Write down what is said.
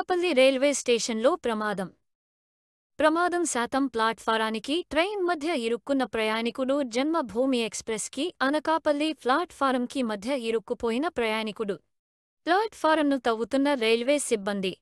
Anakapalli railway స్టేషన్లో ప్రమాదం ప్రమాదం శాతం ప్లాట్ఫారానికి ట్రైన్ మధ్య ఇరుక్కున్న ప్రయాణికుడు జన్మభూమి ఎక్స్ప్రెస్కి అనకాపల్లి ప్లాట్ఫారంకి మధ్య ఇరుక్కుపోయిన ప్రయాణికుడు ప్లాట్ఫారంను తవ్వుతున్న రైల్వే సిబ్బంది